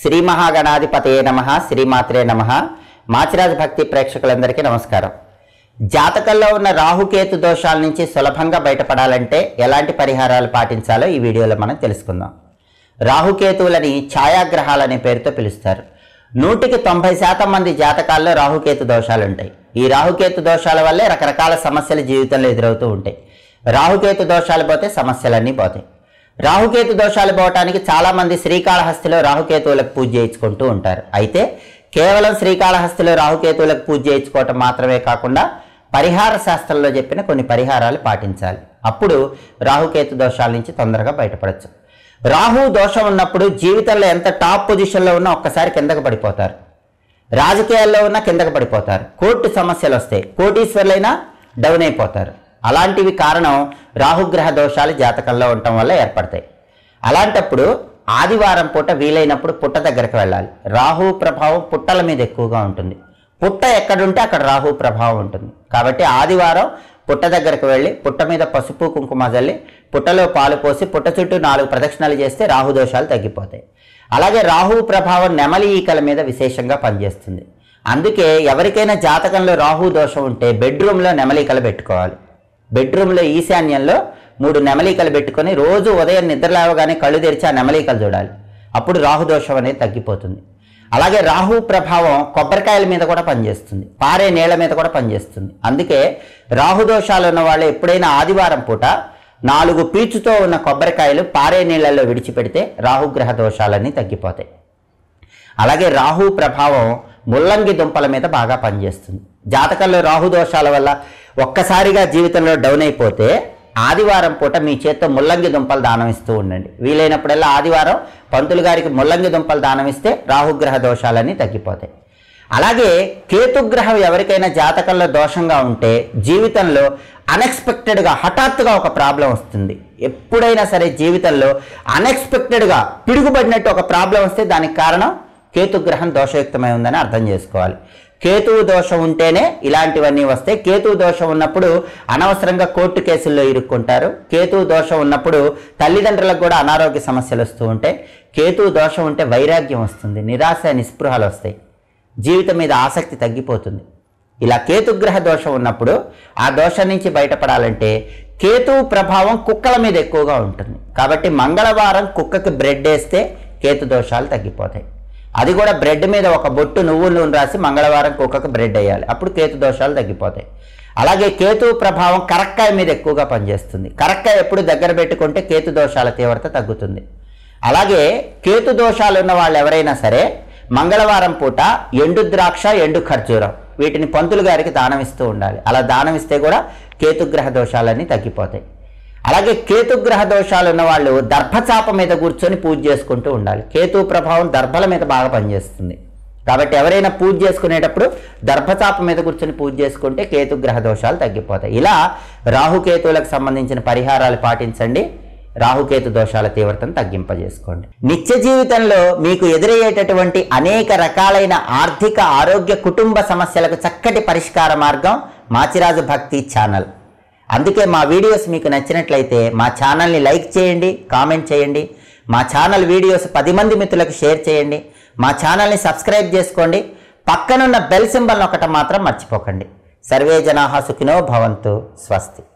శ్రీ మహాగణాధిపతయే నమ శ్రీమాత్రే నమ మాచిరాజు భక్తి ప్రేక్షకులందరికీ నమస్కారం జాతకంలో ఉన్న రాహుకేతు దోషాల నుంచి సులభంగా బయటపడాలంటే ఎలాంటి పరిహారాలు పాటించాలో ఈ వీడియోలో మనం తెలుసుకుందాం రాహుకేతువులని ఛాయాగ్రహాలనే పేరుతో పిలుస్తారు నూటికి తొంభై శాతం మంది జాతకాల్లో రాహుకేతు దోషాలు ఉంటాయి ఈ రాహుకేతు దోషాల వల్లే రకరకాల సమస్యలు జీవితంలో ఎదురవుతూ ఉంటాయి రాహుకేతు దోషాలు పోతే సమస్యలన్నీ పోతాయి రాహుకేతు దోషాలు పోవటానికి చాలా మంది శ్రీకాళహస్తిలో రాహుకేతువులకు పూజ చేయించుకుంటూ ఉంటారు అయితే కేవలం శ్రీకాళహస్తిలో రాహుకేతువులకు పూజ చేయించుకోవటం మాత్రమే కాకుండా పరిహార శాస్త్రంలో చెప్పిన కొన్ని పరిహారాలు పాటించాలి అప్పుడు రాహుకేతు దోషాల నుంచి తొందరగా బయటపడచ్చు రాహు దోషం ఉన్నప్పుడు జీవితంలో ఎంత టాప్ పొజిషన్లో ఉన్నా ఒక్కసారి కిందకు పడిపోతారు రాజకీయాల్లో ఉన్న కిందకు పడిపోతారు కోర్టు సమస్యలు వస్తాయి కోటీశ్వర్లైనా డౌన్ అయిపోతారు అలాంటివి కారణం రాహుగ్రహ దోషాలు జాతకంలో ఉండటం వల్ల ఏర్పడతాయి అలాంటప్పుడు ఆదివారం పూట వీలైనప్పుడు పుట్ట దగ్గరికి వెళ్ళాలి రాహు ప్రభావం పుట్టల మీద ఎక్కువగా ఉంటుంది పుట్ట ఎక్కడుంటే అక్కడ రాహు ప్రభావం ఉంటుంది కాబట్టి ఆదివారం పుట్ట దగ్గరకు వెళ్ళి పుట్ట మీద పసుపు కుంకుమ జల్లి పుట్టలో పాలు పోసి పుట్ట చుట్టూ నాలుగు ప్రదక్షిణలు చేస్తే రాహు దోషాలు తగ్గిపోతాయి అలాగే రాహు ప్రభావం నెమలి ఈకల మీద విశేషంగా పనిచేస్తుంది అందుకే ఎవరికైనా జాతకంలో రాహు దోషం ఉంటే బెడ్రూమ్లో నెమలికలు పెట్టుకోవాలి బెడ్రూమ్లో ఈశాన్యంలో మూడు నెమలికలు పెట్టుకొని రోజు ఉదయం నిద్ర లేవగానే కళ్ళు తెరిచి ఆ నెమలికలు చూడాలి అప్పుడు రాహు దోషం అనేది తగ్గిపోతుంది అలాగే రాహు ప్రభావం కొబ్బరికాయల మీద కూడా పనిచేస్తుంది పారే నీళ్ల మీద కూడా పనిచేస్తుంది అందుకే రాహు దోషాలు ఉన్న వాళ్ళు ఎప్పుడైనా ఆదివారం పూట నాలుగు పీచుతో ఉన్న కొబ్బరికాయలు పారే నీళ్లలో విడిచిపెడితే రాహుగ్రహ దోషాలన్నీ తగ్గిపోతాయి అలాగే రాహు ప్రభావం ముల్లంగి దుంపల మీద బాగా పనిచేస్తుంది జాతకంలో రాహు దోషాల వల్ల ఒక్కసారిగా జీవితంలో డౌన్ అయిపోతే ఆదివారం పూట మీ చేత్తో ముల్లంగి దుంపలు దానం ఇస్తూ ఉండండి వీలైనప్పుడల్లా ఆదివారం పంతులు గారికి ముల్లంగి దుంపలు దానం ఇస్తే రాహుగ్రహ దోషాలన్నీ తగ్గిపోతాయి అలాగే కేతుగ్రహం ఎవరికైనా జాతకంలో దోషంగా ఉంటే జీవితంలో అన్ఎక్స్పెక్టెడ్గా హఠాత్తుగా ఒక ప్రాబ్లం వస్తుంది ఎప్పుడైనా సరే జీవితంలో అన్ఎక్స్పెక్టెడ్గా పిడుగుపడినట్టు ఒక ప్రాబ్లం వస్తే దానికి కారణం కేతుగ్రహం దోషయుక్తమై ఉందని అర్థం చేసుకోవాలి కేతువు దోషం ఉంటేనే ఇలాంటివన్నీ వస్తాయి కేతువు దోషం ఉన్నప్పుడు అనవసరంగా కోర్టు కేసుల్లో ఇరుక్కుంటారు కేతువు దోషం ఉన్నప్పుడు తల్లిదండ్రులకు కూడా అనారోగ్య సమస్యలు వస్తూ ఉంటాయి కేతువు దోషం ఉంటే వైరాగ్యం వస్తుంది నిరాశ నిస్పృహలు వస్తాయి జీవితం మీద ఆసక్తి తగ్గిపోతుంది ఇలా కేతుగ్రహ దోషం ఉన్నప్పుడు ఆ దోషం నుంచి బయటపడాలంటే కేతువు ప్రభావం కుక్కల మీద ఎక్కువగా ఉంటుంది కాబట్టి మంగళవారం కుక్కకి బ్రెడ్ వేస్తే కేతు దోషాలు తగ్గిపోతాయి అది కూడా బ్రెడ్ మీద ఒక బొట్టు నువ్వుల నూనె రాసి మంగళవారం కుక్కకు బ్రెడ్ వేయాలి అప్పుడు కేతు దోషాలు తగ్గిపోతాయి అలాగే కేతు ప్రభావం కరక్కాయ మీద ఎక్కువగా పనిచేస్తుంది కరక్కాయ ఎప్పుడు దగ్గర పెట్టుకుంటే కేతు దోషాల తీవ్రత తగ్గుతుంది అలాగే కేతు దోషాలు ఉన్న వాళ్ళు ఎవరైనా సరే మంగళవారం పూట ఎండు ద్రాక్ష ఎండు ఖర్జూరం వీటిని పంతులు గారికి దానం ఇస్తూ ఉండాలి అలా దానం ఇస్తే కూడా కేతుగ్రహ దోషాలన్నీ తగ్గిపోతాయి అలాగే కేతుగ్రహ దోషాలు ఉన్న వాళ్ళు దర్భచాప మీద కూర్చొని పూజ చేసుకుంటూ ఉండాలి కేతు ప్రభావం దర్భల మీద బాగా పనిచేస్తుంది కాబట్టి ఎవరైనా పూజ చేసుకునేటప్పుడు దర్భచాప మీద కూర్చొని పూజ చేసుకుంటే కేతుగ్రహ దోషాలు తగ్గిపోతాయి ఇలా రాహుకేతువులకు సంబంధించిన పరిహారాలు పాటించండి రాహుకేతు దోషాల తీవ్రతను తగ్గింపజేసుకోండి నిత్య జీవితంలో మీకు ఎదురయ్యేటటువంటి అనేక రకాలైన ఆర్థిక ఆరోగ్య కుటుంబ సమస్యలకు చక్కటి పరిష్కార మార్గం మాచిరాజు భక్తి ఛానల్ అందుకే మా వీడియోస్ మీకు నచ్చినట్లయితే మా ఛానల్ని లైక్ చేయండి కామెంట్ చేయండి మా ఛానల్ వీడియోస్ పది మంది మిత్రులకు షేర్ చేయండి మా ఛానల్ని సబ్స్క్రైబ్ చేసుకోండి పక్కనున్న బెల్ సింబల్ ఒకటి మాత్రం మర్చిపోకండి సర్వే జనాహ సుఖినో భవంతు స్వస్తి